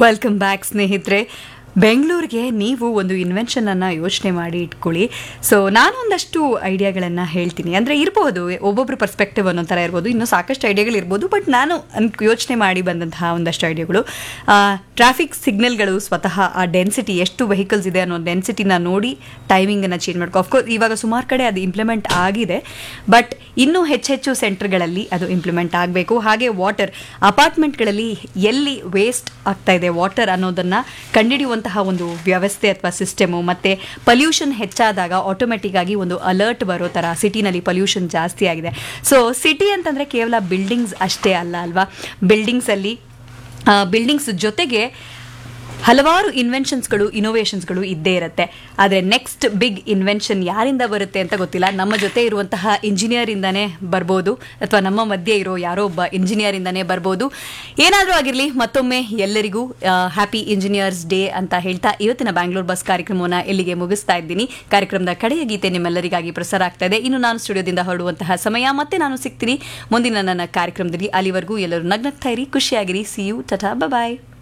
welcome back ಸ್ನೇಹಿತರೆ ಬೆಂಗಳೂರಿಗೆ ನೀವು ಒಂದು ಇನ್ವೆನ್ಷನ್ ಅನ್ನ ಯೋಚನೆ ಮಾಡಿ ಇಟ್ಕೊಳ್ಳಿ ಸೊ ನಾನು ಒಂದಷ್ಟು ಐಡಿಯಾಗಳನ್ನು ಹೇಳ್ತೀನಿ ಅಂದರೆ ಇರ್ಬೋದು ಒಬ್ಬೊಬ್ರು ಪರ್ಸ್ಪೆಕ್ಟಿವ್ ಅನ್ನೋ ಥರ ಇರ್ಬೋದು ಇನ್ನೂ ಸಾಕಷ್ಟು ಐಡಿಯಾಗಳು ಇರ್ಬೋದು ಬಟ್ ನಾನು ಅನ್ ಯೋಚನೆ ಮಾಡಿ ಬಂದಂತಹ ಒಂದಷ್ಟು ಐಡಿಯಾಗಳು ಟ್ರಾಫಿಕ್ ಸಿಗ್ನಲ್ಗಳು ಸ್ವತಃ ಆ ಡೆನ್ಸಿಟಿ ಎಷ್ಟು ವೆಹಿಕಲ್ಸ್ ಇದೆ ಅನ್ನೋ ಡೆನ್ಸಿಟಿನ ನೋಡಿ ಟೈಮಿಂಗನ್ನು ಚೇಂಜ್ ಮಾಡ್ಕೊ ಅಫ್ಕೋರ್ಸ್ ಇವಾಗ ಸುಮಾರು ಕಡೆ ಅದು ಇಂಪ್ಲಿಮೆಂಟ್ ಆಗಿದೆ ಬಟ್ ಇನ್ನೂ ಹೆಚ್ಚೆಚ್ಚು ಸೆಂಟರ್ಗಳಲ್ಲಿ ಅದು ಇಂಪ್ಲಿಮೆಂಟ್ ಆಗಬೇಕು ಹಾಗೆ ವಾಟರ್ ಅಪಾರ್ಟ್ಮೆಂಟ್ಗಳಲ್ಲಿ ಎಲ್ಲಿ ವೇಸ್ಟ್ ಆಗ್ತಾ ಇದೆ ವಾಟರ್ ಅನ್ನೋದನ್ನು ಕಂಡುಹಿಡಿಯುವಂತಹ ಒಂದು ವ್ಯವಸ್ಥೆ ಅಥವಾ ಸಿಸ್ಟಮು ಮತ್ತು ಪಲ್ಯೂಷನ್ ಹೆಚ್ಚಾದಾಗ ಆಟೋಮೆಟಿಕ್ ಆಗಿ ಒಂದು ಅಲರ್ಟ್ ಬರೋ ಥರ ಸಿಟಿನಲ್ಲಿ ಪಲ್ಯೂಷನ್ ಜಾಸ್ತಿ ಆಗಿದೆ ಸೊ ಸಿಟಿ ಅಂತಂದರೆ ಕೇವಲ ಬಿಲ್ಡಿಂಗ್ಸ್ ಅಷ್ಟೇ ಅಲ್ಲ ಅಲ್ವಾ ಬಿಲ್ಡಿಂಗ್ಸಲ್ಲಿ ಬಿಲ್ಡಿಂಗ್ಸ್ ಜೊತೆಗೆ ಹಲವಾರು ಇನ್ವೆನ್ಷನ್ಸ್ಗಳು ಇನೋವೇಷನ್ಸ್ಗಳು ಇದ್ದೇ ಇರುತ್ತೆ ಆದರೆ ನೆಕ್ಸ್ಟ್ ಬಿಗ್ ಇನ್ವೆನ್ಷನ್ ಯಾರಿಂದ ಬರುತ್ತೆ ಅಂತ ಗೊತ್ತಿಲ್ಲ ನಮ್ಮ ಜೊತೆ ಇರುವಂತಹ ಇಂಜಿನಿಯರಿಂದನೇ ಬರ್ಬೋದು ಅಥವಾ ನಮ್ಮ ಮಧ್ಯೆ ಇರೋ ಯಾರೋ ಒಬ್ಬ ಇಂಜಿನಿಯರಿಂದನೇ ಬರ್ಬೋದು ಏನಾದರೂ ಆಗಿರಲಿ ಮತ್ತೊಮ್ಮೆ ಎಲ್ಲರಿಗೂ ಹ್ಯಾಪಿ ಇಂಜಿನಿಯರ್ಸ್ ಡೇ ಅಂತ ಹೇಳ್ತಾ ಇವತ್ತಿನ ಬ್ಯಾಂಗ್ಳೂರ್ ಬಸ್ ಕಾರ್ಯಕ್ರಮವನ್ನು ಎಲ್ಲಿಗೆ ಮುಗಿಸ್ತಾ ಇದ್ದೀನಿ ಕಾರ್ಯಕ್ರಮದ ಕಡೆಯ ಗೀತೆ ನಿಮ್ಮೆಲ್ಲರಿಗಾಗಿ ಪ್ರಸಾರ ಆಗ್ತಾ ಇದೆ ಇನ್ನು ನಾನು ಸ್ಟುಡಿಯೋದಿಂದ ಹೊರಡುವಂತಹ ಸಮಯ ಮತ್ತೆ ನಾನು ಸಿಗ್ತೀನಿ ಮುಂದಿನ ನನ್ನ ಕಾರ್ಯಕ್ರಮದಲ್ಲಿ ಅಲ್ಲಿವರೆಗೂ ಎಲ್ಲರೂ ನಗ್ನಗ್ತಾ ಇರಿ ಖುಷಿಯಾಗಿರಿ ಸಿ ಯು ಟಟಾ ಬಾಯ್